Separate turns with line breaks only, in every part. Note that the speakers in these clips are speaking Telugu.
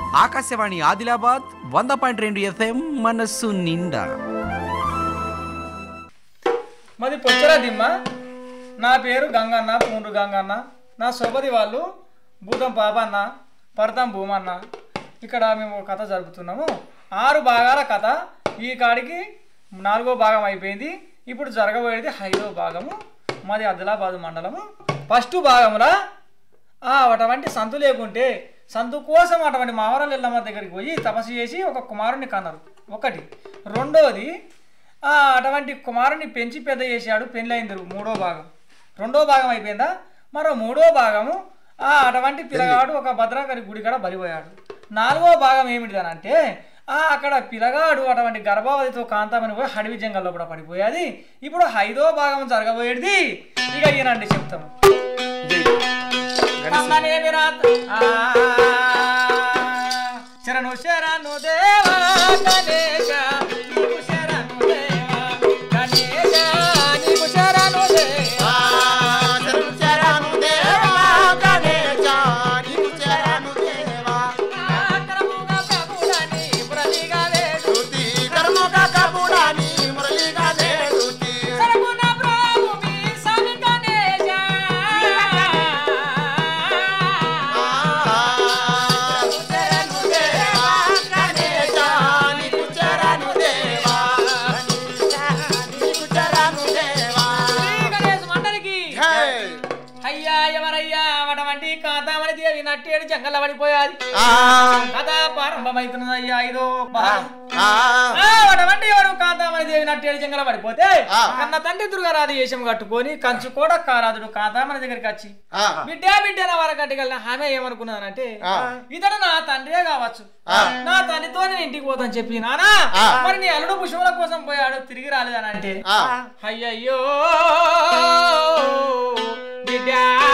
ఆకాశవాణి ఆదిలాబాద్ వంద పాయింట్ రెండు ఎఫ్ఎం మనస్సు నిండా
మాది పొచ్చరా దిమ్మ నా పేరు గంగన్న పూండ్రు గంగన్న నా సోబది వాళ్ళు భూతం పాపన్న పరతం భూమన్న ఇక్కడ మేము ఒక కథ జరుపుతున్నాము ఆరు భాగాల కథ ఈ కాడికి నాలుగో భాగం అయిపోయింది ఇప్పుడు జరగబోయేది ఐదో భాగము మాది ఆదిలాబాద్ మండలము ఫస్ట్ భాగంలో ఆ అటువంటి సంతు లేకుంటే సంతు కోసం అటువంటి మావరాలు ఎల్లమ్మ దగ్గరికి పోయి తపస్సు చేసి ఒక కుమారుని కన్నారు ఒకటి రెండోది ఆ అటువంటి కుమారుని పెంచి పెద్ద చేశాడు పెళ్ళైందరు మూడో భాగం రెండో భాగం అయిపోయిందా మరో మూడో భాగము ఆ అటువంటి పిల్లగాడు ఒక భద్రాకరి గుడి కాడ బలిపోయాడు నాలుగో భాగం ఏమిటిదనంటే ఆ అక్కడ పిల్లగాడు అటువంటి గర్భవతితో కాంతామని పోయి అడవి జంగల్లో కూడా పడిపోయేది ఇప్పుడు ఐదో భాగం జరగబోయేది ఇక ఈయనండి చెప్తాము కమ్మనేమి రాత ఆ, శరణు శరణు దేవా గణేశ నీకు శరణు దేవా గణేశ నీకు శరణు దేవా ఆకరముగా ప్రభులని మురళిగా వేడు సరగుణ ప్రభు మీ స్వామి గణేశ శరణు దేవా శ్రీ గణేశ మండలికి అయ్యా ఎవరయ్యా అటువంటి కాంతామణి దేవి నట్టేడు జంగల పడిపోయాది కథ ప్రారంభమైతున్నది అయ్యా ఐదో భాగం ఆ, అటువంటి ఎవరు కాంతామణి దేవి నట్టేడు జంగల పడిపోతే
ఆ.
కన్న తండ్రి దుర్గారాధి వేషం కట్టుకొని కంచు కూడా కారాదుడు కాంతామణి దగ్గరికి వచ్చి బిడ్డ బిడ్డ నా వరకు కట్టుకెళ్ళిన ఆమె ఏమనుకున్నానంటే
ఆ.
ఇతడు నా తండ్రే కావచ్చు
ఆ.
నా తండ్రితో నేను ఇంటికి పోతాను చెప్పి నానా
ఆ.
మరి నీ అల్లుడు పుష్పముల కోసం పోయాడు తిరిగి రాలేదని అంటే అయ్యయ్యో బిడ్డ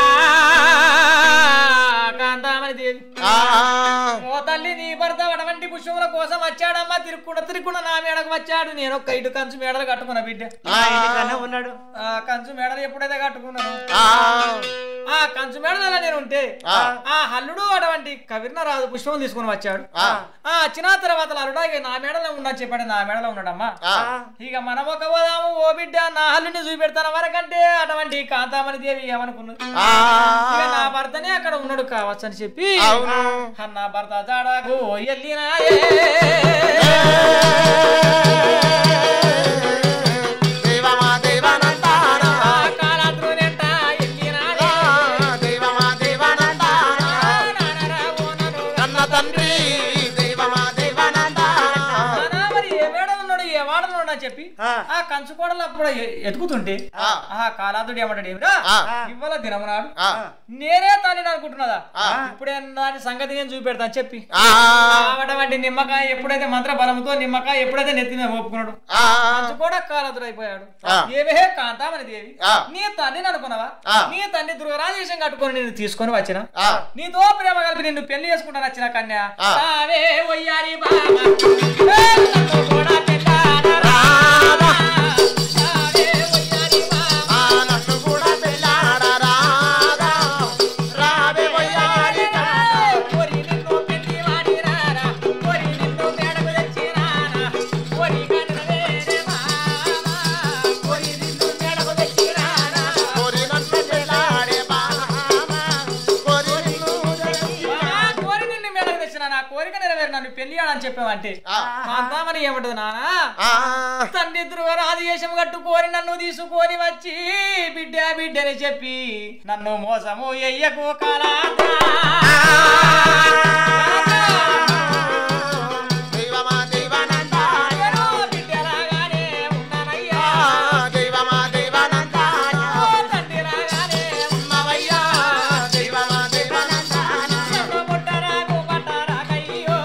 కాంతామణి దేవి ఓ తల్లి నీ భర్త అటువంటి పుష్పముల కోసం వచ్చాడమ్మా తిరుక్కుండా తిరుక్కుండా నా మేడకు వచ్చాడు నేను ఒక్క ఇటు కంచు మేడలు కట్టుకున్నా బిడ్డ
ఉన్నాడు
ఆ కంచు మేడలు ఎప్పుడైతే కట్టుకున్నాను ఆ కంచు మేడలలో నేను ఉంటే
ఆ.
ఆ హల్లుడు అటువంటి కవిర్న రాజు పుష్పం తీసుకుని వచ్చాడు ఆ వచ్చిన తర్వాత అల్లుడా ఇక నా మేడలో ఉన్నా చెప్పాడు నా మేడలో ఉన్నాడమ్మా ఇక మనం ఒక పోదాము ఓ బిడ్డ నా హల్లుని చూపెడతాను వరకంటే అటువంటి కాంతామణి దేవి ఏమనుకున్నది ఇక నా భర్తనే అక్కడ ఉన్నాడు కావచ్చు అని చెప్పి
అవును.
అన్న భర్త జాడకు ఎల్లినాయే ఆ కాలాద్రునెంట ఎల్లినాయే నానరా ఓనరు
తండ్రి దైవమా దేవానందా
నానా మరి ఏ మేడలు ఉన్నాడు ఏ వాడలు ఉన్నాడు అని చెప్పి
ఆ.
ఆ కంచు కోడలు అప్పుడు ఎ- ఎతుకుతుంటే
ఆ.
ఆ కాలాదుడు ఏమంటాడు ఏమిరా
ఆ.
ఇవాళ దినమనాడు
ఆ.
నేనే తాను అనుకుంటున్నదా
ఆ.
ఇప్పుడే దాని సంగతి నేను చూపెడతా అని చెప్పి
ఆ.
అటువంటి నిమ్మకాయ ఎప్పుడైతే మంత్ర బలంతో నిమ్మకాయ ఎప్పుడైతే నెత్తి మీద ఒప్పుకున్నాడు
ఆ.
కంచు కూడా కాలాదుడు అయిపోయాడు
ఆ.
ఏమే కాంతామని దేవి
ఆ.
నీ తండ్రిని అనుకున్నావా
ఆ.
నీ తండ్రి దుర్గరాజేశం కట్టుకొని నేను తీసుకొని వచ్చిన
ఆ.
నీతో ప్రేమ కలిపి నిన్ను పెళ్లి చేసుకుంటాను వచ్చిన కన్య
ఆ.
రావే వయ్యారి బామ ఏ నన్ను కూడా పెళ్ళాడరా. రావే వయ్యారి బామ.
ఆ నన్ను కూడా పెళ్ళాడరాదా రావే వయ్యారిగా
కోరి నిన్ను పెళ్లి వాడిరారా. కోరి నిన్ను మేడకు తెచ్చిరారా. కోరి కనువేరే మామ. కోరి నిన్ను మేడకు తెచ్చిరారా.
కోరి నన్ను పెళ్ళాడే బామ కోరి నిన్ను
ఆ కోరి నిన్ను మేడకు తెచ్చిన నా కోరిక నెరవేరు నన్ను పెళ్లి అని చెప్పావంటే
ఆ.
కాంతామని ఏమంటది నానా
ఆ.
తండ్రి రాజేశం కట్టుకొని నన్ను తీసుకొని వచ్చి బిడ్డ బిడ్డని చెప్పి నన్ను మోసము ఎయ్యకు కలాతా
దైవమా దైవానందా
నేను బిడ్డలాగానే ఉన్నానయ్యా
దైవమా దైవానందా
ఓ తండ్రి రాగానే
ఉన్నవయ్యా దైవమా దైవానందా
నన్ను ముట్టరాకు పట్టరాకయ్యో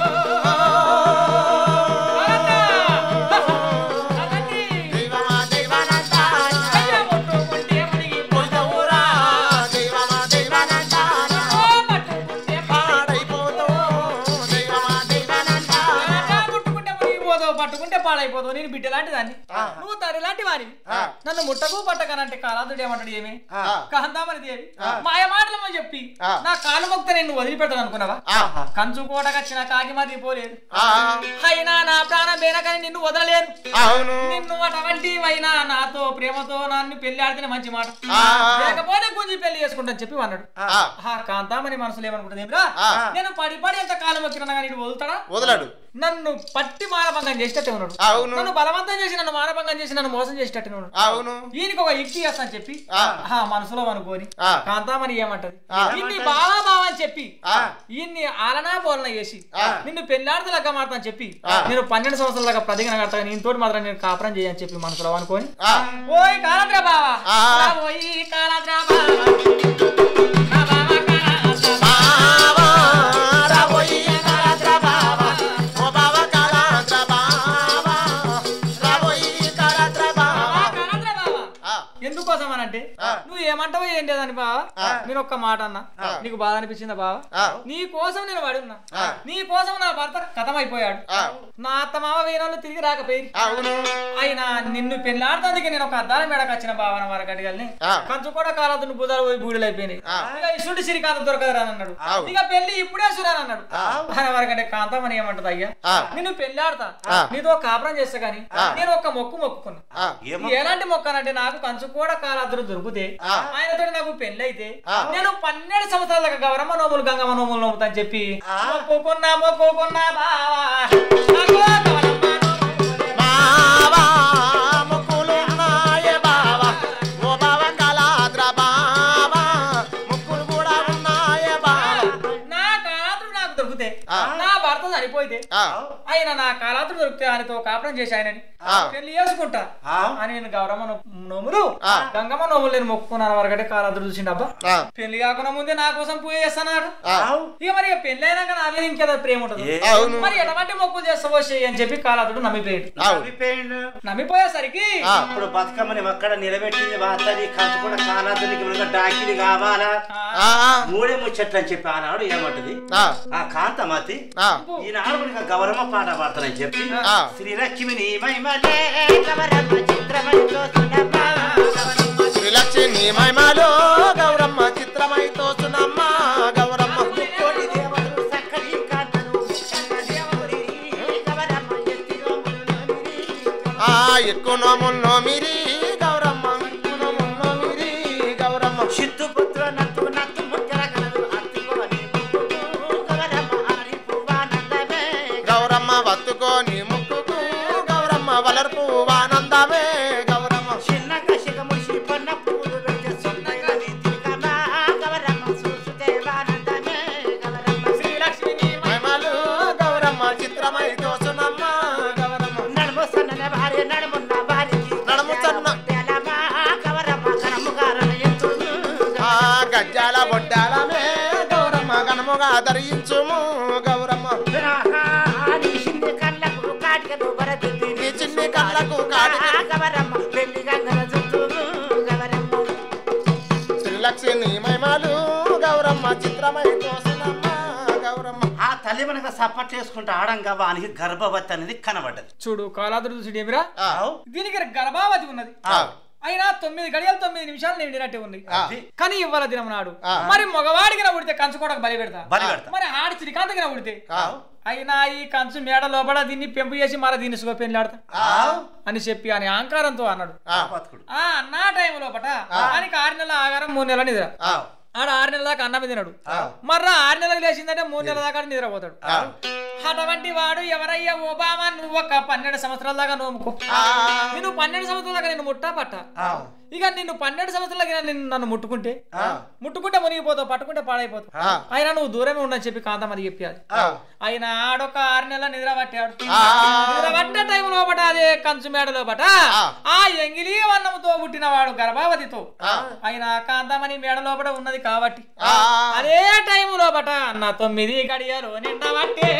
దైవమా దైవానందా
అయ్య ముట్టుకుంటే మునిగిపోతావురా
దైవమా దైవానందా
ఓ పట్టు పాడైపోతావు నేను బిడ్డ లాంటి దాన్ని నువ్వు తల్లి లాంటి వాడివి నన్ను ముట్టకు పట్టకనంటే కాలాదుడు ఏమంటాడు ఏమి కాంతామని దేవి మాయ మాటలు చెప్పి
ఆ.
నా కాలు మొక్త నేను వదిలిపెడతాను అనుకున్నావా
ఆహా.
కంచు కోటకొచ్చిన కాకి మరి పోలేదు
ఆ,
అయినా నా ప్రాణం వేనకని నిన్ను వదలలేను
అవును
నిన్ను అటువంటి అయినా నాతో ప్రేమతో నన్ను పెళ్లి ఆడితేనే మంచి మాట
ఆ.
లేకపోతే గుంజి పెళ్లి చేసుకుంటాను చెప్పి అన్నాడు
ఆ,
ఆ కాంతామని మనసులో ఏమనుకుంటుంది ఏమిరా
ఆ.
నేను పడి పడి ఎంత కాలం మొక్కినా కానీ నీడు వదులుతాడా
వదలడు
నన్ను పట్టి మానభంగం చేసేటట్టే ఉన్నాడు
అవును
నన్ను బలవంతం చేసి నన్ను మానభంగం చేసి నన్ను మోసం చేసేటట్టు ఉన్నాడు
అవును
ఈయనకి ఒక యుక్తి చేస్తాను చెప్పి
ఆ.
ఆ మనసులో అనుకోని
ఆ.
కాంతామని ఏమంటది
ఆ.
ఇన్ని బావా బావా అని చెప్పి
ఆ.
ఈయన్ని ఆలనా పోలన చేసి
ఆ.
నిన్ను పెళ్ళాడితే లెక్క మాడతాను చెప్పి
ఆ.
నేను పన్నెండు సంవత్సరాల దాకా ప్రతిజ్ఞ కడతా నీతో మాత్రం నేను కాపురం చేయని చెప్పి మనసులో అనుకోని
ఆ,
ఓయ్ కాలాద్రా బావా
ఆ.
రా ఓయ్ కాలాద్రా బావా నా బావా కాలాద్రా
బావా, రాబోయి కాలాద్ర బావా. ఓ బావా కాలాద్ర బావా. రాబోయి కాలాద్ర బావా.
బావా, కాలాద్రా బావా
ఆ,
ఎందుకోసం అని అంటే
ఆ.
నువ్వు ఏమంటావో ఏం లేదని బావా
ఆ.
నేను ఒక్క మాట అన్నా
ఆ.
నీకు బాధ అనిపించిందా బావా
ఆ.
నీ కోసం నేను పడి ఉన్నా
ఆ.
నీ కోసం నా భర్త కథమైపోయాడు
ఆ,
నా అత్త మామ వేరే తిరిగి రాకపోయి
అవును
అయినా నిన్ను పెళ్ళాడుతందుకే నేను ఒక అద్దాల మేడకు వచ్చిన భావన వరకు అడిగల్ని
ఆ.
కంచు కూడా కాలదు బుధాలు పోయి బూడిలు అయిపోయినాయి
ఆ.
ఇక ఇసుంటి సిరికాంత దొరకదురా అని అన్నాడు
ఆవు.
ఇక పెళ్లి ఇప్పుడే సురాని అన్నాడు
ఆ.
ఆయన వరకంటే కాంతమని ఏమంటది అయ్యా
ఆ.
నిన్ను పెళ్ళాడతా
ఆ.
నీతో కాపురం చేస్తా గానీ
ఆ.
నేను ఒక మొక్కు మొక్కుకున్నా
ఆ,
ఇది ఎలాంటి మొక్కనంటే నాకు కంచు కూడా కాలాదురు దొరికితే
ఆ.
ఆయనతో నాకు పెళ్లి అయితే
ఆ.
నేను పన్నెండు సంవత్సరాల దాకా గౌరమ్మ నోములు గంగమ్మ నోములు నోముతా అని చెప్పి
ఆ.
మొక్కుకున్నా మొక్కుకున్నా బావా నాకు గౌరమ్మ నోములు.
బావా, ముక్కులున్నాయే బావా. ఓ బావా కాలాద్ర బావా. ముక్కులు కూడా ఉన్నాయే బావా.
నా కాలాతుడు నాకు దొరికితే
ఆ.
నా భర్త చనిపోయితే
ఆ,
ఆయన నా కాలాతుడు దొరికితే ఆయనతో కాపురం చేసి ఆయనని
ఆ.
పెళ్లి చేసుకుంటా అని నేను గౌరమ్మ నో- నోములు
ఆ.
గంగమ్మ నోములు నేను మొక్కుకున్నాను వరకటే కాలాతుడు చూసిండు అబ్బా
ఆ,
పెళ్లి కాకుండా ముందే నా కోసం పూజ చేస్తానాడు
ఆ,
ఇక మరి ఇక పెళ్లి అయినాక నా మీద ఇంకేదో ప్రేమ ఉంటుంది
అవును
మరి ఎటువంటి మొక్కులు చేస్తావో చెయ్యి అని చెప్పి కాలాతుడు నమ్మిపోయాడు
అవును
అయిపోయిండు
నమ్మిపోయేసరికి
ఆ.
ఇప్పుడు బతుకమ్మని అక్కడ నిలబెట్టింది వాతది కంచు కూడా కాలాదునికి మనకు డాకిలి కావాలా
ఆ,
ఆ,
మూడే ముచ్చట్లు అని చెప్పి ఆనాడు ఏమంటది
ఆ,
ఆ కాంతమతి
ఆ,
ఈనాడు మనకు గౌరమ్మ పాట పాడతానని చెప్పి
ఆ.
శ్రీలక్ష్మిని మహిమలే గౌరమ్మ చిత్రమణితో సునమ్మ.
శ్రీలక్ష్మి మహిమలో గౌరమ్మ చిత్రమై తోచునమ్మ గౌరమ్మ
ముక్కోటి దేవతలు సక్కని కాంతలు కన్నదేవుడి గౌరమ్మ ఎత్తిలో మునులోనిరి.
ఆ ఎక్కునమున్నో మిరి గౌరమ్మ ఎక్కునమున్నో మిరి గౌరమ్మ
చిత్తుపుత్ర నత్తు నత్తు ముచ్చర కలదు అత్తుకోని ముక్కుకు గౌరమ్మ ఆరి పువ్వానందమే.
గౌరమ్మ వత్తుకోని ముక్కుకు గౌరమ్మ వలర్పు ఆనందమే గౌరమ్మ
చిన్న కషిక ముషి పన్న పూలు పెడితే సొంతైనది తిరిగమా. గౌరమ్మ చూసుతే ఆనందమే. గౌరమ్మ
శ్రీలక్ష్మిని
మహిమలు గౌరమ్మ చిత్రమై తోచునమ్మ గౌరమ్మ
నడుము సన్నన భార్య నడుమున్న భార్యకి
నడుము సన్న.
తెలమా. గౌరమ్మ కనము గారన ఎత్తును.
ఆ గజ్జాల బొడ్డాలమే గౌరమ్మ గణముగా ధరించుము గౌరమ్మ
ఆహా, నీ చిన్ని కళ్ళకు కాటికలు వరదిద్ది.
నీ చిన్ని కళ్ళకు కాటికలు.
గౌరమ్మ పెళ్లి గంగల చుట్టూను. గౌరమ్మ
శ్రీలక్ష్మి మహిమలు గౌరమ్మ చిత్రమై తోసునమ్మ గౌరమ్మ
ఆ తల్లి మనకు సపోర్ట్ చేసుకుంటూ ఆడంగా వానికి గర్భవతి అనేది కనబడ్డది
చూడు కాలాదుడు చూసి ఏమిరా
ఆ,
దీనికి గర్భావతి ఉన్నది
ఆ,
అయినా తొమ్మిది గడియలు తొమ్మిది నిమిషాలు నిండినట్టే ఉంది
ఆ,
కానీ ఇవాళ దినం నాడు
ఆ.
మరి మగవాడికి ఉడితే కంచు కూడా బలి పెడతా
బలి పెడతా
మరి ఆడి శ్రీకాంతకి ఉడితే
ఆ,
అయినా ఈ కంచు మేడ లోపల దీన్ని పెంపు చేసి మరి దీన్ని సుగ పెళ్ళాడతా
ఆ,
అని చెప్పి అని అహంకారంతో అన్నాడు
ఆ,
బతుకుడు
ఆ అన్నా టైం లోపట ఆయనకి ఆరు నెలల ఆగారం మూడు నెలల నిద్ర
ఆ,
ఆడ ఆరు నెలల దాకా అన్నం తినడు
ఆ.
మర్రా ఆరు నెలలకు లేచిందంటే మూడు నెలల దాకా నిద్రపోతాడు
ఆ.
అటువంటి వాడు ఎవరయ్యా ఒబామా నువ్వు ఒక పన్నెండు సంవత్సరాల దాకా నోముకో
ఆ,
నేను పన్నెండు సంవత్సరాల దాకా నేను ముట్టా పట్ట
ఆ,
ఇక నిన్ను పన్నెండు సంవత్సరాల దాకా నేను నన్ను ముట్టుకుంటే
ఆ,
ముట్టుకుంటే మునిగిపోతావు పట్టుకుంటే పాడైపోతావు
ఆ.
అయినా నువ్వు దూరమే ఉండని చెప్పి కాంతమది చెప్పాడు
ఆ,
ఆయన ఆడొక ఆరు నెలల నిద్ర పట్టాడు
ఆ.
నిద్ర పట్టే టైం లోపట అదే కంచు మేడ లోపట
ఆ.
ఆ ఎంగిలి వన్నముతో పుట్టిన వాడు గర్భావతితో
ఆ.
ఆయన కాంతమని మేడ లోపట ఉన్నది కాబట్టి
ఆ.
అదే టైం లోపట నా తొమ్మిది గడియలు నిండబట్టే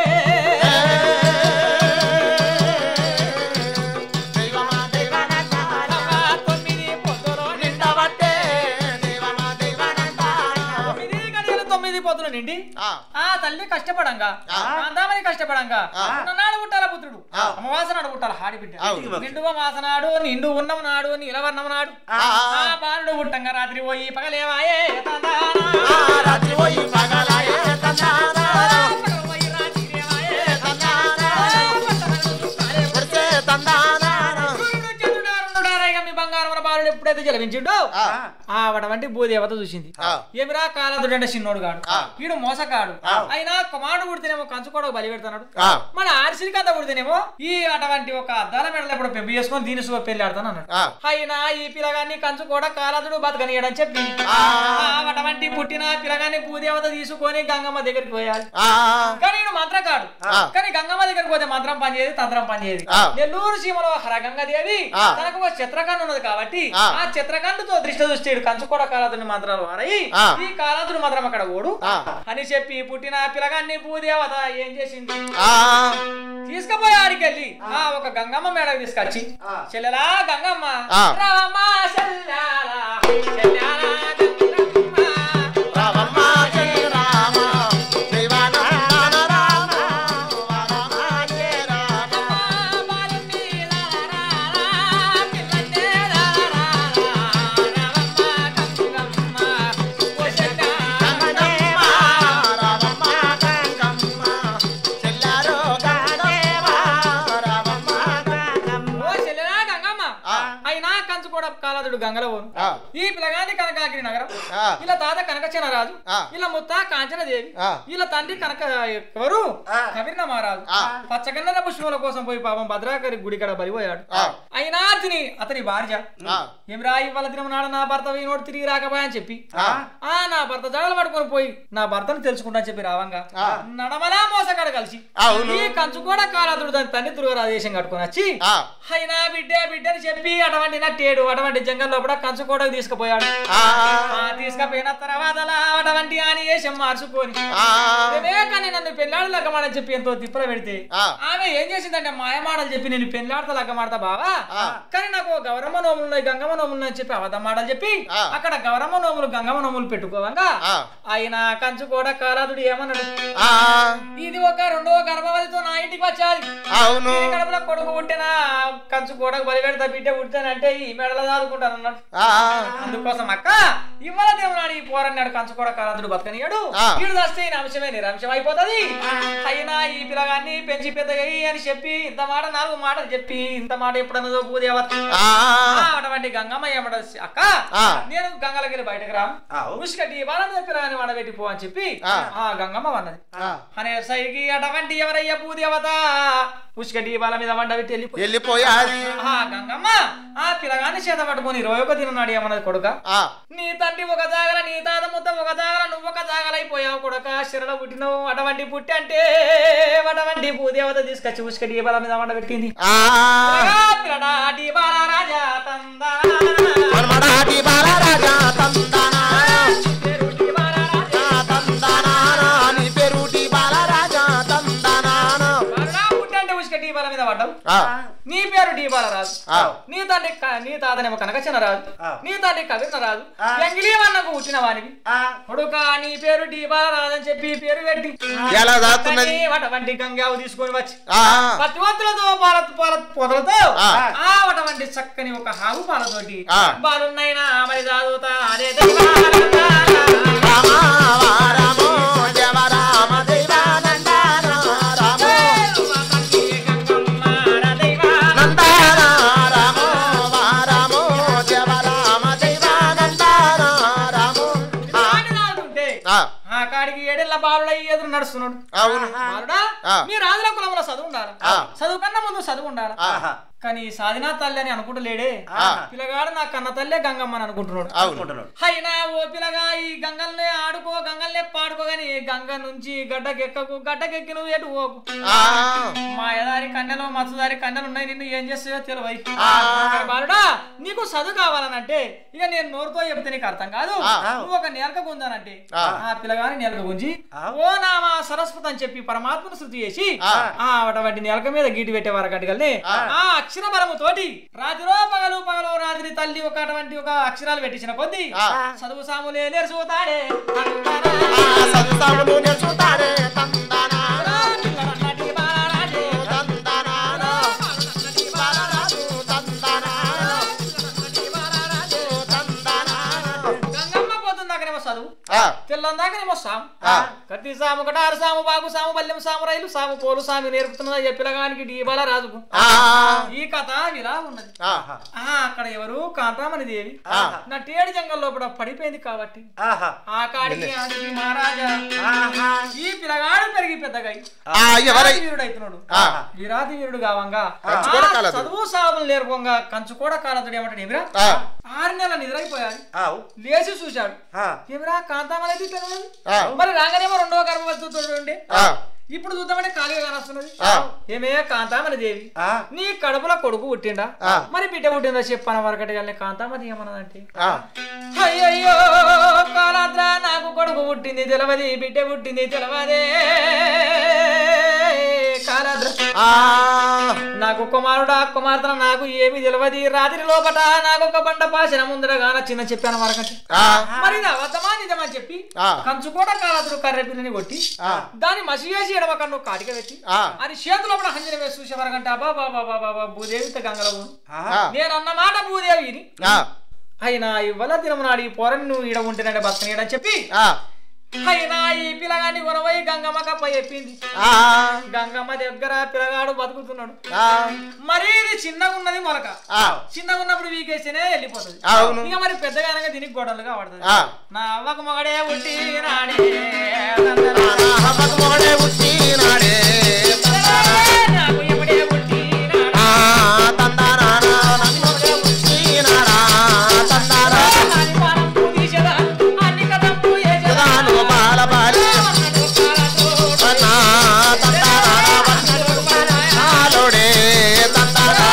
దైవమా దైవానంద,
ఆ తొమ్మిది పొద్దులు నిండ
నిండబట్టే దైవమా దైవానంద.
తొమ్మిది గడియలు తొమ్మిది పొద్దులు నిండి
ఆ,
ఆ తల్లి కష్టపడంగా అందామని కష్టపడంగా నాడు పుట్టాల పుత్రుడు అమావాస నాడు పుట్టాల హాడి బిడ్డ
అవును.
నిండువ మాసనాడు నిండు ఉన్నం నాడు నీలవర్ణం నాడు ఆ బాలుడు పుట్టంగా రాత్రి పోయి పగలేవాయే తందానా.
ఆ రాత్రి పోయి పగలాయే తందానా
పగలు పోయి రాత్రి రేవాయే
తందానా
పట్టణంలో చుట్టాలే
కొడితే తందానా
సూర్యుడు చంద్రుడు అరుణుడు ఆరాయిగా మీ బంగారం బాలుడు ఎప్పుడైతే జలవించిండో
ఆ.
ఆ వడవంటి భూదేవత చూసింది
ఆ.
ఏమిరా కాలదుడు అంటే చిన్నోడు కాడు
ఆ.
వీడు మోసకాడు
ఆ.
అయినా కుమారుడు పుడితేనేమో కంచుకోవడం బలి పెడతాడు
ఆ.
మన ఆర్సిని కథ పుడితేనేమో ఈ అటువంటి ఒక అద్దాల మెడలు ఎప్పుడు పెంపు చేసుకొని దీని సుఖ పెళ్లి ఆడతాను అన్నాడు
ఆ.
అయినా ఈ పిల్లగాన్ని కంచుకోవడం కాలదుడు బతకనియడని చెప్పి
ఆ.
ఆ అటువంటి పుట్టిన పిల్లగాన్ని భూదేవత తీసుకొని గంగమ్మ దగ్గరికి పోయాలి
ఆ
కానీ ఈయన మంత్రకాడు
ఆ.
కానీ గంగమ్మ దగ్గరికి పోతే మంత్రం పనిచేది తంత్రం పనిచేది
ఆ.
నెల్లూరు సీమలో హరగంగదేవి
ఆ.
తనకు ఒక చిత్రకన్ను ఉన్నది కాబట్టి
ఆ.
ఆ చిత్రకన్నుతో దృష్టి దృష్టి కంచుకోడ కాలాదుని మంత్రాలు వారయి
ఆ.
ఈ కాలాదుని మాత్రం అక్కడ ఓడు
ఆ.
అని చెప్పి పుట్టిన పిల్లగాన్ని భూదేవత ఏం చేసింది
ఆ
తీసుకుపోయి ఆడికెళ్ళి ఆ ఒక గంగమ్మ మేడకు తీసుకొచ్చి చెల్లెలా గంగమ్మ
ఆ.
రామా చెల్లాలా, చెల్లాలా గంగమ్మ.
రామమ్మ జయ రామ శివానందన రామ రామ జయ రామ గంగమ్మ రామమ్మ గంగమ్మ చెల్లారో గంగమ్మ రామమ్మ గంగమ్మ ఆ.
అయినా కంచు కూడా కాలాదుడు గంగలో పోను
ఆ.
ఈ పిల్లగాని కనకాగిరి నగరం
ఆ.
ఇలా తాత కనకచన రాజు
ఆ.
ఇలా ముత్త కాంచన దేవి
ఆ.
ఇలా తండ్రి కనక ఎవరు
ఆ.
కవిర్న మహారాజు
ఆ.
పచ్చగన్నర పుష్పముల కోసం పోయి పాపం భద్రాకరి గుడి కడ బలిపోయాడు
ఆ.
అయినా తిని అతని భార్య
ఆ.
ఏమిరా ఇవాళ దినం నాడు నా భర్త వీనోడు తిరిగి రాకపోయా అని చెప్పి
ఆ.
ఆ నా భర్త జడలు పట్టుకొని పోయి నా భర్తను తెలుసుకుంటా అని చెప్పి రావంగా
ఆ.
నడమలా మోసగాడు కలిసి
అవును.
ఈ కంచు కూడా కాలాదుడు దాని తండ్రి దుర్గరాదేశం కట్టుకొని వచ్చి
ఆ.
అయినా బిడ్డ బిడ్డ అని చెప్పి అటువంటి నట్టేడు అటువంటి జంగల్ లోపల కంచు కూడా తీసుకుపోయాడు
ఆ.
ఆ తీసుకుపోయిన తర్వాత అటువంటి అని వేషం మార్చుకొని
ఆ.
కానీ నన్ను పెళ్ళాడు లగ్గమాడని చెప్పి ఎంతో తిప్పల పెడితే
ఆ.
ఆమె ఏం చేసిందంటే మాయమాటలు చెప్పి నేను పెళ్ళాడతా లగ్గమాడతా బావా
ఆ.
కానీ నాకు గౌరమ్మ నోములు ఉన్నాయి గంగమ్మ నోములు ఉన్నాయి అని చెప్పి అబద్ధం మాటలు చెప్పి
ఆ.
అక్కడ గౌరమ్మ నోములు గంగమ్మ నోములు పెట్టుకోవంగా
ఆ.
ఆయన కంచు కూడా కాలాదుడు ఏమన్నాడు
ఆ.
ఇది ఒక రెండవ గర్భవతితో నా ఇంటికి వచ్చాది
అవును
దీని కడుపులో కొడుకు పుట్టినా కంచు కూడా బలి పెడతా బిడ్డ పుట్టానంటే ఈ మెడలో దాదుకుంటాను అన్నాడు
ఆ.
అందుకోసం అక్క ఇవాళ దేవునాడు ఈ పోరన్నాడు కంచు కూడా కాలాదుడు బతకనియాడు
ఆ.
వీడు దస్తే ఈయన అంశమే నిరంశం అయిపోతుంది అయినా ఈ పిల్లగాన్ని పెంచి పెద్దగయ్యి అని చెప్పి ఇంత మాట నాలుగు మాటలు చెప్పి ఇంత మాట ఎప్పుడన్నదో భూదేవత
ఆ.
ఆ, అటువంటి గంగమ్మ ఏమడ అక్క
ఆ.
నేను గంగలకి బయటకు రా ఉసుకటి వాళ్ళని చెప్పి రాని వాడబెట్టి పో అని చెప్పి
ఆ.
ఆ గంగమ్మ అన్నది
ఆ.
అనే సైకి అటువంటి ఎవరయ్య భూదేవత ఉసుకటి వాళ్ళ మీద వండ పెట్టి వెళ్ళిపోయి
వెళ్ళిపోయాది
ఆ గంగమ్మ ఆ పిల్లగాన్ని చేత పట్టుకొని ఇరవై ఒక దినం నాడు ఏమన్నది కొడుక
ఆ.
నీ తండ్రి ఒక జాగల నీ తాత ముద్ద ఒక జాగల నువ్వు ఒక జాగలైపోయావు కొడక శిరల పుట్టినవు అటువంటి పుట్టి అంటే అటువంటి భూదేవత తీసుకొచ్చి ఉసుకటి బల మీద వండ పెట్టింది
ఆ.
పిల్లడాటి బాల రాజా తందా
మనమడాటి బాలరాజా తందానా
పేరుటి బాల రాజా
ఆ తందానా నీ పేరుటి బాలరాజా తందానా
బాలుడా పుట్టి అంటే ఉసుకటి బల మీద పడ్డావు
ఆ.
నీ పేరు డీబాల రాజు
ఆ.
నీ తండ్రి క- నీ తాతనేమో కనకచన రాజు
ఆ.
నీ తండ్రి కవిర్న రాజు
ఆ.
ఎంగిలి వన్నకు పుట్టిన వానివి కొడుక నీ పేరు డీబాల రాజని చెప్పి ఈ పేరు పెట్టి
ఎలా దాస్తున్నది?
అతని అటువంటి గంగావు తీసుకొని వచ్చి
ఆ.
పతివంతులతో పాల పాల పొదలతో
ఆ.
ఆ అటువంటి చక్కని ఒక హాగు పాలతోటి
ఆ.
బాలున్నైనా మరి చదువుతా అదే దైవానందాన.
రామ వారమో జవ రామ దైవానందాన రామో నందాన రామో వారమో జవ రామ దైవానందాన రామో ఆ.
ఆ కాడికి ఏడేళ్ల బాలుడ ఎదురు నడుస్తున్నాడు
అవును
బాలుడా
ఆ.
మీ రాజుల కులంలో చదువు ఉండాలి
ఆ.
చదువు కన్నా ముందు చదువు ఉండాలి
ఆ.
కానీ సాధినా తల్లి అని అనుకుంటలేడే
ఆ.
పిల్లగాడు నా కన్న తల్లే గంగమ్మ అని అనుకుంటున్నాడు
అవును
అయినా ఓ పిల్లగా ఈ గంగల్నే ఆడుకో గంగల్నే పాడుకో గాని గంగ నుంచి గడ్డకెక్కకు గడ్డకెక్కి నువ్వు ఎటు పోకు
ఆ.
మా ఎదారి కన్నెలు మత్స్యదారి కన్నెలు ఉన్నాయి నిన్ను ఏం చేస్తాయో తెలివై
ఆ.
బాలుడా నీకు చదువు కావాలనంటే ఇక నేను నోరుతో చెప్తే నీకు అర్థం కాదు
ఆ.
నువ్వు ఒక నేలక గుంజానంటే
ఆ.
ఆ పిల్లగాని నేలక గుంజి ఓ నామా సరస్వతి అని చెప్పి పరమాత్మను శృతి చేసి
ఆ.
ఆ అటువంటి నేలక మీద గీటి పెట్టే వారు గడ్డగల్ని
ఆ.
ఆ అక్షర బలము తోటి రాత్రిలో పగలు పగలు రాత్రి తల్లి ఒక అటువంటి ఒక అక్షరాలు పెట్టించిన కొద్ది
ఆ.
చదువు సాములే నేర్చుతాడే
ఆ సదుసాములు నేర్చుతారే తందనానా
పిల్లలన్నటి బాలరాజే.
తందనానా బాలరాజు తందనానా తందనానా
గంగమ్మ పోతుందాకనేమో చదువు
ఆ
తెల్లందాకనేమో సాము
ఆ.
కత్తి సాము కటారు సాము బాగు సాము బల్లెం సాము రైలు సాము పోలు సామి నేర్పుతున్నదా చెప్పిలగానికి డీబాల రాజుకు
ఆ
ఈ కథ ఇలా ఉన్నది
ఆ
ఆ అక్కడ ఎవరు కాంతామణి దేవి
ఆ.
నా టేడి జంగల్ లోపల పడిపోయింది కాబట్టి
ఆహా
ఆ కాడికి ఆడికి మహారాజా
ఆహా
ఈ పిల్లగాడు పెరిగి పెద్దగా
ఆ ఎవరై
వీరుడు అవుతున్నాడు
ఆ
వీరాది వీరుడు కావంగా
కంచు కూడా
ఆ
కాలదు.
చదువు సాగులు నేర్పంగా కంచు కూడా కాలతుడు ఏమంటాడు ఏమిరా
ఆ
ఆరు నెలల నిద్రైపోయాడు
ఆవు
లేచి చూశాడు
ఆ
ఏమిరా కాంతామనేది ఇట్లా ఉన్నది
ఆ
మరి రాగానేమో రెండవ గర్భవతి ఉండే
ఆ
ఇప్పుడు చూద్దామంటే ఖాళీగా కానొస్తున్నది
ఆ.
ఏమే కాంతామని దేవి
ఆ
నీ కడుపులో కొడుకు పుట్టిండా
ఆ.
మరి బిడ్డ పుట్టిందా చెప్పాను వరకటి కానీ కాంతామది ఏమన్నదంటే
ఆ
అయ్యయ్యో కాలాద్ర నాకు కొడుకు పుట్టింది తెలవది బిడ్డ పుట్టింది తెలవదే కాలాద్ర
ఆ
నాకు కుమారుడా కుమార్తె నాకు ఏమి తెలియదు రాత్రి లోపట నాకు ఒక బండ పాసిన ముందరగా చిన్న చెప్పాను వరకటి
ఆ
మరి ఇది అబద్ధమా నిజమని చెప్పి
ఆ.
కంచు కూడా కాలాతుడు కర్రె పిల్లని కొట్టి
ఆ.
దాన్ని మసి వేసి ఎడమ కన్ను కాటిక పెట్టి
ఆ.
అది చేతిలో కూడా హంజన వేసి చూసే వరకంటే అబ్బా బాబా బాబా భూదేవి గంగలవు
ఆ
నేను అన్నమాట భూదేవిని
ఆ
అయినా ఇవ్వల దినము నాడు ఈ పోరని నువ్వు ఈడ ఉంటేనంటే బతకనీయడని చెప్పి
ఆ
అయినా ఈ పిల్లగాన్ని కొనవై గంగమ్మ కప్ప చెప్పింది
ఆ
గంగమ్మ దగ్గర పిల్లగాడు బతుకుతున్నాడు
ఆ
మరి ఇది చిన్నగా ఉన్నది మొలక
ఆ
చిన్నగా ఉన్నప్పుడు వీకేస్తేనే వెళ్ళిపోతుంది
అవును.
ఇక మరి పెద్దగా అనగా దీనికి గొడవలుగా పడుతుంది
ఆ.
నా అవ్వకు మొగడే పుట్టి నాడే
నా హమ్మకు మొగడే పుట్టినాడే
నాకు ఎప్పుడే పుట్టి
ఆ తందనానా నాకు మొగడే పుట్టినాడా తందనా దాను బాల బాలి నా తందనానా నాలోడే తందనానా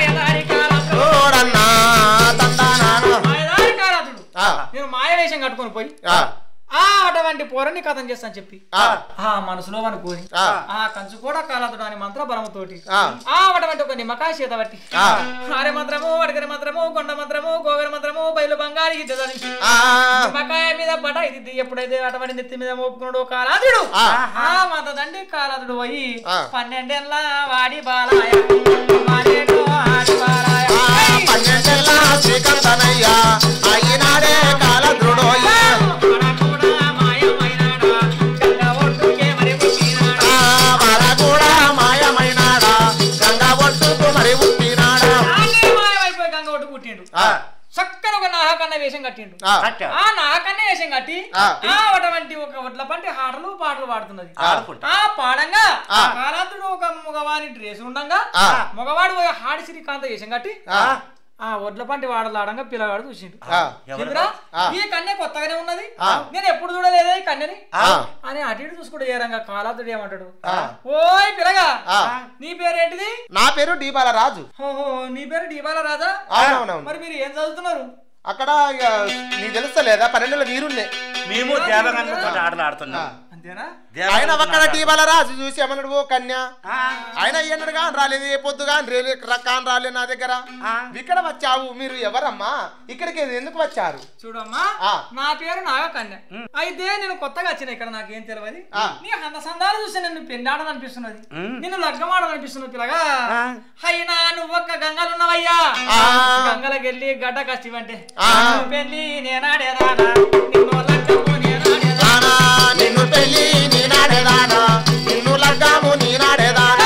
ఓడన్నా తందనానా ఆ
నేను మాయ వేషం కట్టుకొని పోయి
ఆ
ఆ అటువంటి పోరని కథం చేస్తాను చెప్పి
ఆ
ఆ మనసులో అనుకోని
ఆ
ఆ కంచు కూడా కాలతుడు అని మంత్ర బలముతోటి
ఆ
ఆ అటువంటి ఒక నిమ్మకాయ చేత బట్టి
ఆ.
ఆరే మంత్రము అడగరి మంత్రము కొండ మంత్రము గోగర మంత్రము బయలు బంగారు ఇద్దదని
ఆ
నిమ్మకాయ మీద పట ఇది ఎప్పుడైతే అటువంటి నెత్తి మీద మోపుకున్నాడు కాలాదుడు
ఆ.
ఆ మాత దండి కాలాదుడు పోయి
ఆ.
పన్నెండేళ్ళ వాడి బాలాయ మానేటో ఆడి బాలాయ
ఆ పన్నెండెల్ల శ్రీకంతనయ్య అయినాడే కాలద్రుడోయ్య
మన కూడా మాయమైనాడా గంగ ఒడ్డుకే మరి పుట్టినాడా.
ఆ వర కూడా మాయమైనాడా గంగా ఒట్టుకు మరి పుట్టినాడా
అన్నీ మాయమైపోయి గంగ ఒడ్డు పుట్టిండు
ఆ
చక్కని ఒక నాహకన్న వేషం కట్టిండు
ఆ
అట్ట
ఆ నాకన్నే వేషం కట్టి
ఆ.
ఆ అటువంటి ఒక వడ్ల పంటి ఆటలు పాటలు పాడుతున్నది
ఆడుకుంటా.
ఆ పాడంగా
ఆ.
కాలాతుడు ఒక మగవాని డ్రెస్ ఉండంగా
ఆ.
మగవాడు పోయి హాడి శ్రీకాంత వేషం కట్టి
ఆ
ఆ వడ్ల పంటి వాడలాడంగా పిల్లగాడు చూసిండు
ఆ
ఎవరు?
ఎదురా
ఆ.
ఈ కన్య కొత్తగానే ఉన్నది
ఆ.
నేను ఎప్పుడు చూడలేదే ఈ కన్యని
ఆ
అని అటు ఇటు చూసుకుంటూ ఏరంగా కాలాతుడు ఏమంటాడు
ఆ.
ఓయ్ పిల్లగా
ఆ.
నీ పేరేంటిది
నా పేరు డీబాల రాజు
ఓహో నీ పేరు డీబాల రాజా
అవునవునవును
మరి మీరు ఏం చదువుతున్నారు
అక్కడ ఇక నీకు తెలుస్తలేదా పన్నెండుల నీరున్నే
మేము దేవగన్మతో ఆటలు ఆడుతున్నాం
అంతేనా
ఆయన ఒక్కడ టీబాల రాజు చూసి ఏమన్నాడు ఓ కన్య
ఆ,
ఆయన ఎన్నడు కాని రాలేదు ఏ పొద్దు కాని రేలే కాని రాలేదు నా దగ్గర
ఆ.
ఇక్కడ వచ్చావు మీరు ఎవరమ్మా ఇక్కడికి ఎందుకు వచ్చారు
చూడమ్మా
ఆ.
నా పేరు నాగకన్య అయితే నేను కొత్తగా వచ్చిన ఇక్కడ నాకేం తెలియదు
ఆ.
నీ సందాలు చూస్తే నిన్ను పెండాడననిపిస్తున్నది
ఉమ్.
నిన్ను లగ్గమాడననిపిస్తున్నది పిల్లగా
ఆ.
అయినా నువ్వు ఒక్క గంగలున్నవయ్యా
ఆ.
గంగలకి వెళ్ళి గడ్డ కష్టివంటే
ఆ.
పెళ్లి నేనాడేదానా నిన్ను లగ్గము నేనాడేదానా
నానా నిన్ను పెళ్లి నీనాడేదానా నిన్ను లగ్గాము నీనాడేదానా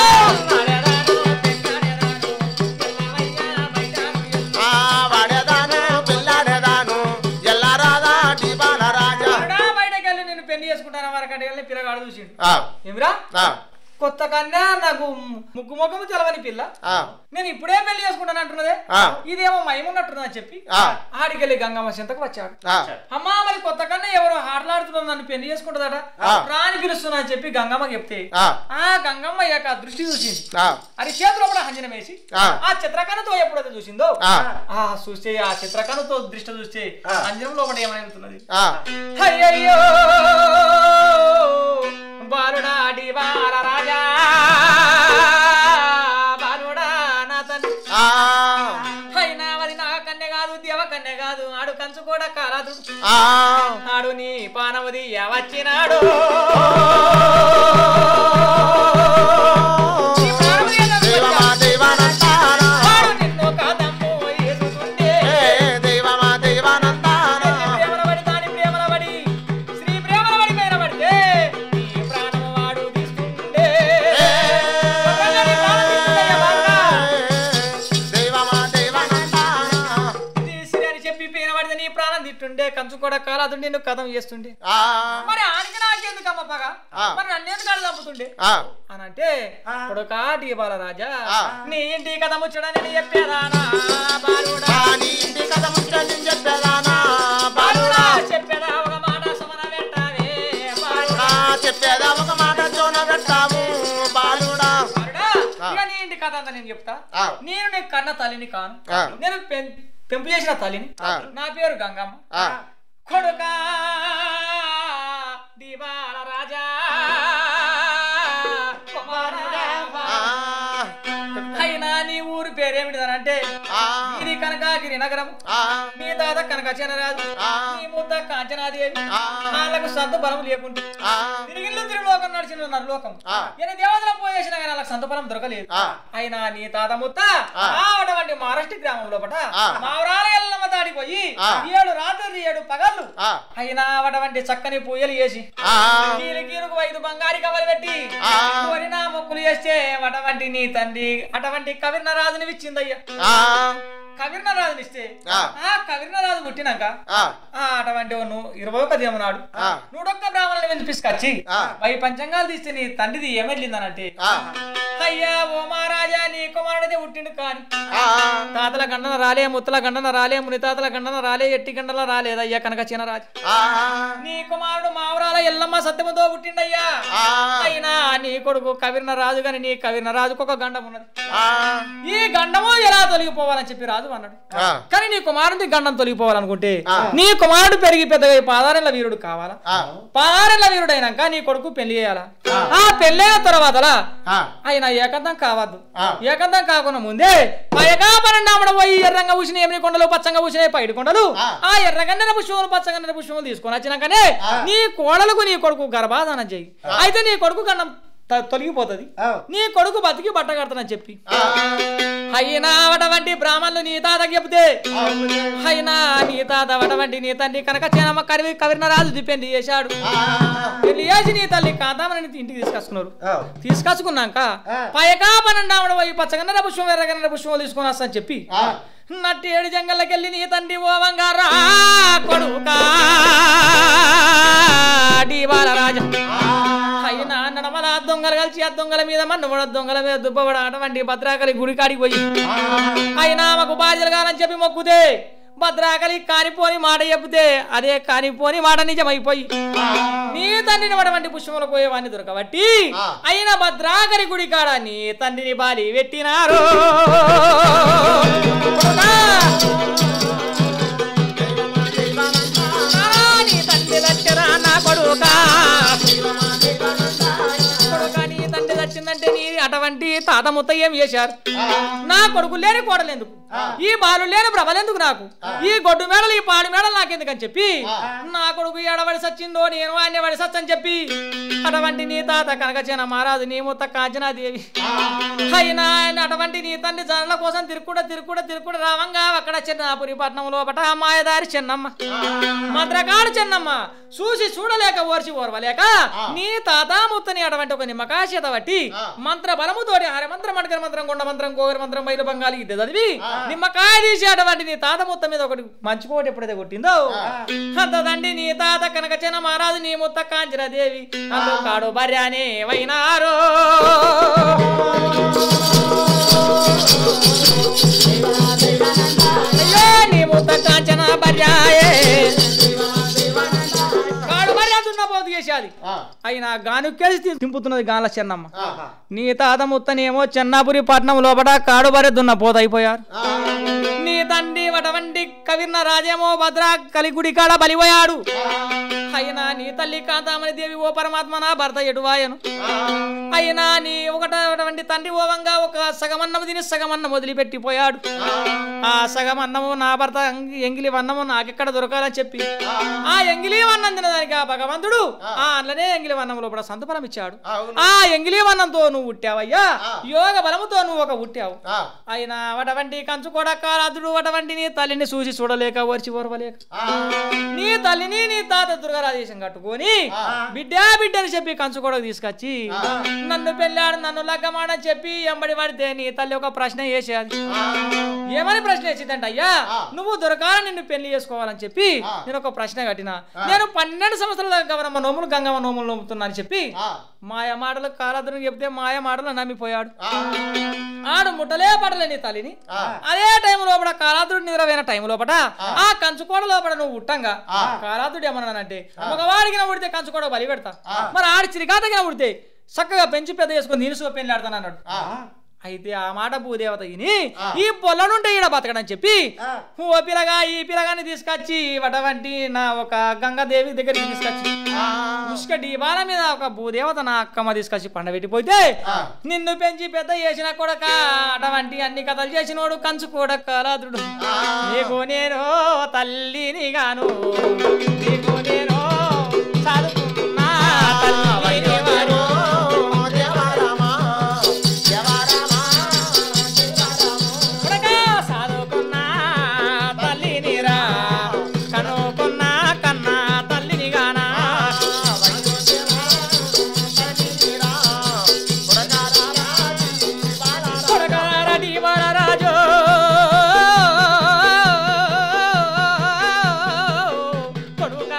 ఆ వాడేదాను పిల్లాడేదాను ఎల్లారాదా టీబాల రాజా
బయటకు వెళ్ళి నేను పెళ్లి చేసుకుంటాను వరకటి వెళ్ళి పిల్లగాడు చూసిండు
ఆ
ఏమిరా
ఆ
కొత్త కన్యా నాకు ముగ్గు ముఖము తెలవని పిల్ల
ఆ
నేను ఇప్పుడే పెళ్లి చేసుకుంటాను అంటున్నదే
ఆ.
ఇదేమో మైమున్నట్టున్నా చెప్పి
ఆ.
ఆడికెళ్ళి గంగమ్మ చింతకు వచ్చాడు
ఆ
అమ్మా మరి కొత్త కన్నా ఎవరో ఆటలాడుతున్నారు నన్ను పెళ్లి చేసుకుంటుందట
ఆ.
రాని పిలుస్తున్నా అని చెప్పి గంగమ్మ చెప్తే
ఆ
ఆ గంగమ్మ యొక్క దృష్టి చూసింది
ఆ
అది చేతిలో కూడా హంజనం వేసి
ఆ.
ఆ చిత్రకణతో ఎప్పుడైతే చూసిందో
ఆ.
ఆ చూస్తే ఆ చిత్రకణతో దృష్టి చూస్తే హంజనంలో ఒకటి ఏమని వెళ్తున్నది
ఆ
అయ్యయ్యో బాలుడా డి బాల రాజా బాలుడా నా తండ్రి కాలాదుడు
ఆ
ఆడు నీ పానవది వచ్చినాడు నీ పానవది
దైవమా దైవానందానా
వాడు నిన్ను కాదమ్ము ఏసుకుంటే
ఏ దైవమా దైవానందానా
ప్రేమల పడి దాని ప్రేమల పడి శ్రీ ప్రేమల పడి పైన పడితే నీ ప్రాణం వాడు తీసుకుంటే ఒకళ్ళని ప్రాణం తీసుకుందయ్యా బాగా.
దైవమా దైవానందానా
తీసిరి అని చెప్పి పైన పడితే నీ ప్రాణం తిట్టుండే కంచు కూడా కాలాదు నిన్ను కథం చేస్తుండే
ఆ
మరి ఆనికి నాకెందుకు అమ్మ పగ
ఆ.
మరి నన్ను ఎందుకు ఆడ చంపుతుండే
ఆ
అని అంటే కొడుకా డీబాల రాజా
ఆ.
నీ ఇంటి కథ ముచ్చడని చెప్పేదానా బాలుడా
బాని ఇంటి కథ ముచ్చని చెప్పేదానా
బాలుడా
బాలుడా
చెప్పేదా ఒక మాట సమన వెంటావే బాలుడా
ఆ చెప్పేదా ఒక మాట జోన పెట్టాము బాలుడా
బాలుడా,
ఆ.
ఇక నీ ఇంటి కథ అంతా నేను చెప్తా
ఆ.
నేను నీ కన్న తల్లిని కాను
ఆ.
నేను పెం- పెంపు చేసిన తల్లిని
ఆ.
నా పేరు గంగమ్మ
ఆ
కొడుకా దివాల రాజా కుమారరామ.
ఆ
అయినా నీ ఊరు పేరేమిటిదనంటే
ఆ
ఇది కనకాగిరి నగరం
ఆ
నీ తాత కనకచనరాజు
ఆ.
నీ ముద్ద కాంచనాదేవి
ఆ.
వాళ్ళకు సంత బలం లేకుంటే
ఆ
తిరిగిల్లు తిరులోకం నడిచిన నరలోకం
ఆ.
ఈయన దేవతల పోయేసిన కానీ వాళ్ళకి సంత బలం దొరకలేదు
ఆ.
అయినా నీ తాత ముత్త
ఆ.
అటువంటి మహారాష్ట్ర గ్రామం లోపట
ఆ.
మావరాల ఎల్లమ్మ దాడిపోయి
ఆ.
ఏడు రాత్రి ఏడు పగళ్ళు
ఆ
అయినా అటువంటి చక్కని పూయలు చేసి
ఆ
కీలు కీలుకు ఐదు బంగారి కవలు పెట్టి
ఆ.
కోరిన మొక్కులు చేస్తే అటువంటి నీ తండ్రి అటువంటి కవిర్ణ రాజుని ఇచ్చిందయ్యా
ఆ
కవిర్ణ రాజుని ఇస్తే
ఆ.
ఆ కవిర్ణ రాజు పుట్టినాక
ఆ
ఆ అటువంటి నువ్వు ఇరవై ఒక దినం నాడు
ఆ.
నూడొక్క బ్రాహ్మణుని వినిపించుకొచ్చి
ఆ.
పై పంచంగాలు తీస్తే నీ తండ్రిది ఏమెళ్ళిందనంటే
ఆ
అయ్యా ఓ మహారాజా నీ కుమారుడితే పుట్టిండు కాని
ఆ
తాతల గండన రాలే ముత్తల గండన రాలే ముని తాతల గండన రాలే ఎట్టి గండల రాలేదయ్యా కనక చిన్నరాజు
ఆ
నీ కుమారుడు మావరాల ఎల్లమ్మ సత్యముతో పుట్టిండయ్యా
ఆ
అయినా నీ కొడుకు కవిర్ణ రాజు గాని నీ కవిర్ణ రాజుకు ఒక గండం ఉన్నది
ఆ
ఈ గండము ఎలా తొలగిపోవాలని చెప్పి రాజు అన్నాడు
ఆ
కానీ నీ కుమారుడి గండం తొలగిపోవాలనుకుంటే
ఆ.
నీ కుమారుడు పెరిగి పెద్దగా పాదారెళ్ళ వీరుడు కావాలా
ఆ
పాదారెళ్ళ వీరుడు అయినాక నీ కొడుకు పెళ్లి చేయాలా ఆ పెళ్ళైన తర్వాతలా
ఆ
ఆయన ఏకంతం కావద్దు
ఆ.
ఏకంతం కాకుండా ముందే పైగా పన్నెండామడ పోయి ఎర్రంగా పూసిన ఎమిని కొండలు పచ్చంగా పూసిన పైడి కొండలు
ఆ.
ఆ ఎర్రగన్నెల పుష్పములు పచ్చగన్నెల పుష్పములు తీసుకొని వచ్చినాకనే
ఆ.
నీ కోడలకు నీ కొడుకు గర్భాధానం చెయ్యి అయితే నీ కొడుకు గండం త- తొలగిపోతుంది నీ కొడుకు బతికి బట్ట కడతానని చెప్పి
ఆ
అయినా అటువంటి బ్రాహ్మణులు నీ తాతకి చెప్తే అయినా నీ తాత అటువంటి నీ తండ్రి కనుక చేనమ్మ కరివి కవిరిన రాజు పెళ్లి చేశాడు పెళ్లి చేసి నీ తల్లి కాంతామని ఇంటికి తీసుకొచ్చుకున్నారు తీసుకొచ్చుకున్నాక పైగా పన్నెండామడ పోయి పచ్చగన్నర పుష్పం ఎర్రగన్నర పుష్పం తీసుకొని వస్తా అని చెప్పి నట్టి ఏడు జంగల్లోకి వెళ్ళి నీ తండ్రి ఓ వంగారా కొడుకా డీబాల రాజా అయినా నడమల ఆ దొంగలు కలిసి ఆ దొంగల మీద మన్నబడ దొంగల మీద దుబ్బబడ అటువంటి భద్రాకలి గుడి కాడికి పోయి అయినా మాకు బాధ్యతలు కావాలని చెప్పి మొక్కుతే భద్రాకలి కానిపోని మాట చెప్తే అదే కానిపోని మాట నిజమైపోయి నీ తండ్రిని అటువంటి పుష్పములు పోయేవాడిని దొరకబట్టి
ఆ.
అయినా భద్రాకలి గుడి కాడ నీ తండ్రిని బాలి పెట్టినారు ఆ, నీ తండ్రి దచ్చరా నా కొడుకా కొడుకా నీ తండ్రి దచ్చిందంటే నీ అటువంటి తాత ముత్త ఏం చేశారు నా కొడుకు లేని కోడలెందుకు ఈ బాలు లేని బ్రబలెందుకు నాకు ఈ గొడ్డు మేడలు ఈ పాడి మేడలు నాకెందుకు అని చెప్పి నా కొడుకు ఎడబడి సచ్చిందో నేను ఆయన పడి సచ్చని చెప్పి అటువంటి నీ తాత కనకచేన మహారాజు నీ ముత్త కాంచనాదేవి అయినా ఆయన అటువంటి నీ తండ్రి జనల కోసం తిరుక్కుడ తిరుక్కుడ తిరుక్కుడ రావంగా అక్కడ చిన్నాపురి పట్నం లోపట మాయదారి చిన్నమ్మ మంత్రకాడు చిన్నమ్మ చూసి చూడలేక ఓర్చి ఓర్వలేక నీ తాత ముత్తని అటువంటి ఒక నిమ్మకాయ చేత బట్టి మంత్ర బలముతోటి హరి మంత్రం మడకర మంత్రం కొండ మంత్రం కోగర మంత్రం బయలు బంగాళి ఇది చదివి నిమ్మకాయ తీసి అటువంటి నీ తాత ముత్త మీద ఒకటి మంచుకోటి ఎప్పుడైతే కొట్టిందో అంతదండి నీ తాత కనుక చిన్న మహారాజు నీ ముత్త కాంచిన దేవి అందు కాడు భార్యనే వైనారో అయ్యో నీ ముత్త కాంచన భార్యాయే కాడు భార్య దున్నపోతు చేసేది అయినా గానుకేసి తి- తింపుతున్నది గాల చెన్నమ్మ నీ తాత ముత్తనేమో చెన్నాపురి పట్నం లోపల కాడుబరి దున్న పోతైపోయారు నీ తండ్రి వటవంటి కవిర్న రాజేమో భద్ర కలిగుడి కాడ బలిపోయాడు అయినా నీ తల్లి కాంతామణి దేవి ఓ పరమాత్మ నా భర్త ఎటువాయను అయినా నీ ఒకటటువంటి తండ్రి ఓవంగా ఒక సగమన్నము తిని సగమన్నం వదిలిపెట్టిపోయాడు ఆ సగమన్నము నా భర్త ఎంగి- ఎంగిలి వన్నము నాకెక్కడ దొరకాలని చెప్పి ఆ ఎంగిలి వన్నం తినదానికి ఆ భగవంతుడు ఆ అందులోనే ఎంగిలి వన్నం లోపల సంతఫలం ఇచ్చాడు ఆ ఎంగిలి వన్నంతో నువ్వు ఉట్టావయ్యా యోగ బలముతో నువ్వు ఒక ఉట్టావు అయినా వటవంటి కంచు కూడా కారాదుడు వటవంటి నీ తల్లిని చూసి చూడలేక ఓర్చి ఓర్వలేక నీ తల్లిని నీ తాత దుర్గారాజేశం కట్టుకొని బిడ్డా బిడ్డని చెప్పి కంచు కూడా తీసుకొచ్చి నన్ను పెళ్ళాడు నన్ను లగ్గమాడని చెప్పి ఎంబడి పడితే నీ తల్లి ఒక ప్రశ్న వేసేది ఏమని ప్రశ్న వేసిందంట అయ్యా నువ్వు దొరకాల నిన్ను పెళ్లి చేసుకోవాలని చెప్పి నేను ఒక ప్రశ్న కట్టిన నేను పన్నెండు సంవత్సరాల గవరమ్మ నోములు గంగమ్మ నోములు నోముతున్నా అని చెప్పి మాయ మాటలు కాలాదుని చెప్తే మాయ మాటలు నమ్మిపోయాడు ఆడు ముట్టలే పడలే నీ తల్లిని అదే టైం లోపల కాలాదుడు నిద్రపోయిన టైం లోపల ఆ కంచుకోడ లోపల నువ్వు ఉట్టంగా కాలాదుడు ఏమన్నానంటే మగవాడికి నా ఉడితే కంచుకోడ బలి పెడతా మరి ఆడి చిరికాతకి ఉడితే చక్కగా పెంచి పెద్ద చేసుకుని నీరుసుగా పెళ్లి ఆడతాను అన్నాడు అయితే ఆ మాట భూదేవత ఇని ఈ పొల నుండి ఈడ బతకడని చెప్పి ఓ పిల్లగా ఈ పిల్లగాని తీసుకొచ్చి వటవంటి నా ఒక గంగాదేవి దగ్గరికి తీసుకొచ్చి ఉసుక డీబాల మీద ఒక భూదేవత నా అక్కమ్మ తీసుకొచ్చి పండబెట్టిపోతే నిన్ను పెంచి పెద్ద చేసిన కొడక అటువంటి అన్ని కథలు చేసినోడు కంచు కొడక లాదుడు నీకు నేను తల్లిని గాను నీకు నేను చదువుకున్న తల్లిని వాను. కొడకా చదువుకున్న తల్లిని రా కనుకున్న కన్నా తల్లిని గానా కొడకారడి వరరాజు కొడుకా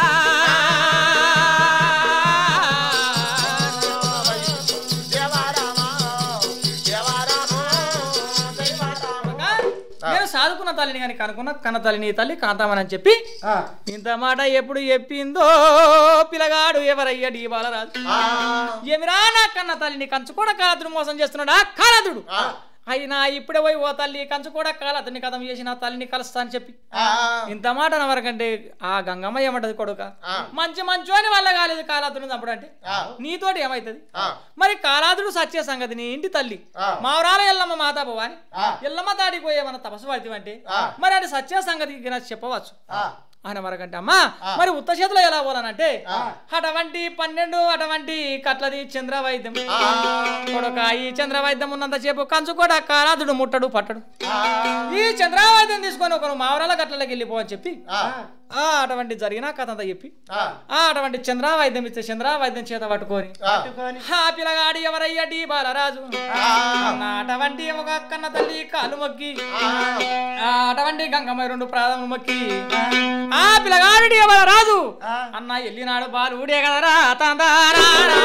కొడుకా, నేను సాదుకున్న తల్లిని కానీ కనుకున్న కన్న తల్లిని ఈ తల్లి కాంతామని చెప్పి ఇంత మాట ఎప్పుడు చెప్పిందో పిల్లగాడు ఎవరయ్య డీ బాలరాజు ఏమిరా నా కన్న తల్లిని కంచు కూడా కాలదుడు మోసం చేస్తున్నాడా కాలదుడు అయినా ఇప్పుడే పోయి ఓ తల్లి కంచు కూడా కాలదుని కథం చేసి నా తల్లిని కలుస్తా అని చెప్పి ఇంత మాట వరకంటే ఆ గంగమ్మ ఏమంటది కొడుక మంచి మంచు అని వల్ల కాలేదు కాలాదుని చంపడం అంటే నీతోటి ఏమైతుంది మరి కాలాదుడు సత్య సంగతి నీ ఇంటి తల్లి మావరాల ఎల్లమ్మ మాతా భవాని ఎల్లమ్మ దాడికి పోయే మన తపస్సు పడితే మరి అది సత్య సంగతి నాకు చెప్పవచ్చు ఆయన వరకంటే అమ్మా మరి ఉత్త చేతిలో ఎలా పోలానంటే అటువంటి పన్నెండు అటువంటి కట్లది చంద్ర వైద్యం కొడుక ఈ చంద్ర వైద్యం ఉన్నంత సేపు కంచు కూడా కారాదుడు ముట్టడు పట్టడు ఈ చంద్ర వైద్యం తీసుకొని ఒకరు మావరాల గట్లకి వెళ్ళిపో అని చెప్పి ఆ అటువంటి జరిగిన కథ అంతా చెప్పి ఆ అటువంటి చంద్ర వైద్యం ఇస్తే చంద్ర వైద్యం చేత పట్టుకొని ఆ పిల్లగాడి ఎవరయ్యా డి బాలరాజు అన్న అటువంటి ఒక కన్న తల్లి కాలు మొక్కి ఆ అటువంటి గంగమ్మ రెండు ప్రాధములు మొక్కి ఆ పిల్లగాడి బాలరాజు అన్న ఎల్లినాడు బాలు ఊడే కదరా తందారా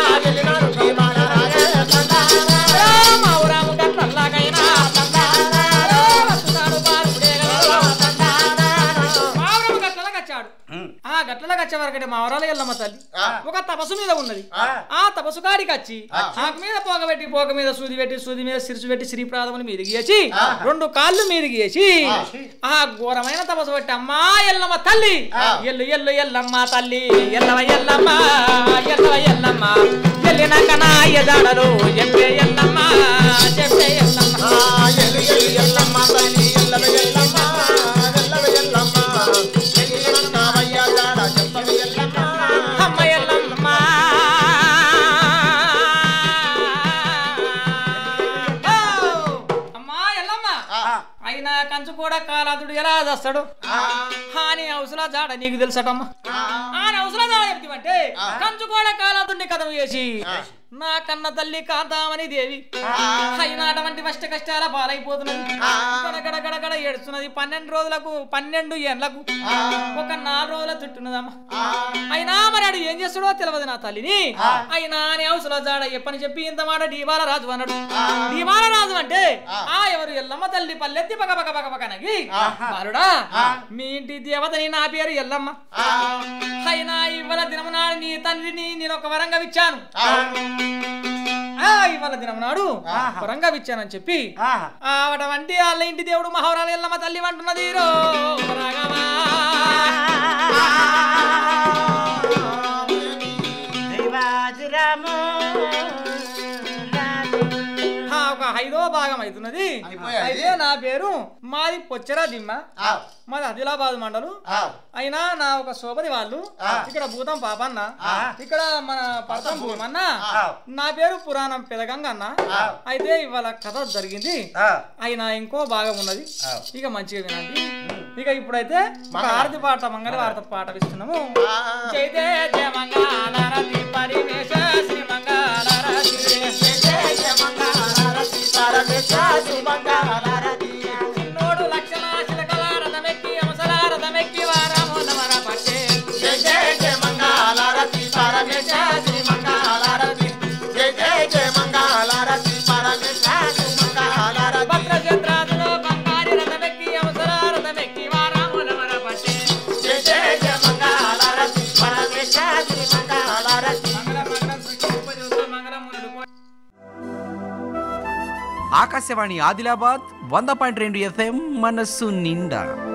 మా ఊరాము గట్లల్లాగైనా తందారా వస్తున్నాడు బాలు ఊడే కదరా మావరం గట్లలకు వచ్చాడు ఆ గట్లలకు వచ్చే వరకంటే మావరాలు ఎల్లమ్మ తల్లి ఒక తపస్సు మీద ఉన్నది ఆ తపస్సు కాడికి వచ్చి ఆకు మీద పోగ పెట్టి పోగ మీద సూది పెట్టి సూది మీద సిరుసు పెట్టి శ్రీప్రాదములు మీదికి వేసి రెండు కాళ్ళు మీదికి వేసి ఆ ఘోరమైన తపస్సు పెట్టి అమ్మా ఎల్లమ్మ తల్లి ఎల్లు ఎల్లు ఎల్లమ్మ తల్లి ఎల్లవ ఎల్లమ్మ ఎల్లవ ఎల్లమ్మ ఎల్లినాక నా ఎదాడలు చెప్పే ఎల్లమ్మ చెప్పే ఎల్లమ్మ అమ్మ ఎల్లమ్మ అమ్మా ఎల్లమ్మ అయినా కంచు కూడా కాలాదుడు ఎలా చేస్తాడు హాని అవసరా జాడ నీకు తెలుసటమ్మా హాని అవసరా జాడ చెప్తామంటే కంచు కూడా కాలాదుడిని కథం చేసి నా కన్న తల్లి కాంతామణి దేవి అయినా అటువంటి కష్ట కష్టాల పాలైపోతున్నది గడ గడ గడ ఏడుస్తున్నది పన్నెండు రోజులకు పన్నెండు ఏండ్లకు ఒక నాలుగు రోజుల చుట్టున్నదమ్మా అయినా మరి ఆడు ఏం చేస్తాడో తెలియదు నా తల్లిని అయినా అని అవసరం జాడ ఎప్పని చెప్పి ఇంత మాట డీబాల రాజు అన్నాడు డీబాల రాజు అంటే ఆ ఎవరు ఎల్లమ్మ తల్లి పల్లెత్తి పక పక పక పక నగి బాలుడా మీ ఇంటి దేవతని నా పేరు ఎల్లమ్మ అయినా ఇవాళ దినము నాడు నీ తండ్రిని నేను ఒక వరంగా ఇచ్చాను ఆ ఇవాళ దినం నాడు వరంగా ఇచ్చానని చెప్పి ఆవట వంటి వాళ్ళ ఇంటి దేవుడు మహోరాలు ఎల్లమ్మ తల్లి అంటున్నది రో రాఘవా.
దైవాజురాము రాజు.
ఆ, ఒక ఐదో భాగం అవుతున్నది
అయిపోయాది.
అయితే నా పేరు మాది పొచ్చరా దిమ్మ
ఆ,
మాది ఆదిలాబాద్ మండలం
ఆ,
అయినా నా ఒక సోపది వాళ్ళు ఇక్కడ భూతం పాపన్న ఇక్కడ మన పడతం భూమన్న నా పేరు పురాణం పెదగంగ అన్న అయితే ఇవాళ కథ జరిగింది
ఆ.
అయినా ఇంకో భాగం ఉన్నది ఇక మంచిగా వినండి ఇక ఇప్పుడైతే ఒక ఆరతి పాట మంగళ వార్త పాట ఇస్తున్నాము జైతే జయ మంగళారతి పరివేశ శ్రీ మంగళారతి చిన్నోడు లక్షణ శిలకల రథమెక్కి అవసర రథమెక్కి వారము నమర పట్టే భద్రచంద్రాదులో బంగారి రథమెక్కి అవసర రథమెక్కి వారము నమర పట్టే మంగళ మంగళం సృష్టి ఉపదేశ మంగళం మునుడు
ఆకాశవాణి ఆదిలాబాద్ వంద పాయింట్ రెండు ఎఫ్ఎం మనస్సు నిండా